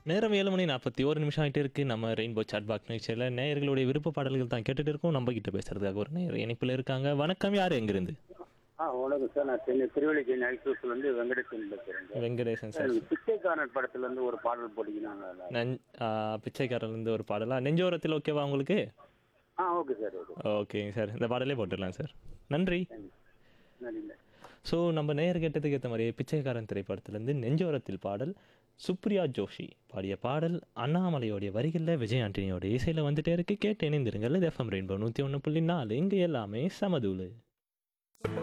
நேரம் ஏழு மணி நாற்பத்தி ஒரு நிமிஷம் ஆகிட்டே இருக்கு நம்ம ரெயின்போ சாட் பாக் நிகழ்ச்சியில் நேயர்களுடைய விருப்ப பாடல்கள் தான் கேட்டுட்டு இருக்கோம் நம்ம கிட்ட பேசுறதுக்காக ஒரு நேயர் இணைப்பில் இருக்காங்க வணக்கம் யார் எங்கிருந்து ஆ வணக்கம் சார் நான் சென்னை திருவள்ளிக்கை நைட்ல வெங்கடேசன் பேசுறேன் சார். வெங்கடேசன் சார் எனக்கு பிச்சைக்காரன் படத்துல இருந்து ஒரு பாடல் போட்டீங்கன்னா நெஞ் ஆ, பிச்சைக்காரர்லேருந்து ஒரு பாடலா நெஞ்சோரத்தில் ஓகேவா உங்களுக்கு ஆ ஓகே சார் ஓகே ஓகேங்க சார் இந்த பாடலே போட்டுடலாம் சார் நன்றி நன்றி ஸோ நம்ம நேயர் கேட்டதுக்கு ஏற்ற மாதிரி பிச்சைக்காரன் திரைப்படத்திலேருந்து நெஞ்சோரத்தில் பாடல் சுப்ரியா ஜோஷி பாடிய பாடல் அண்ணாமலையோடைய வரிகளில் விஜய் ஆண்டனியோட இசையில் வந்துட்டே இருக்கு கேட்டு இணைந்திருங்கள் எஃப்எம் ரெயின்போ நூற்றி ஒன்று புள்ளி நாலு இங்கே எல்லாமே சமதூளு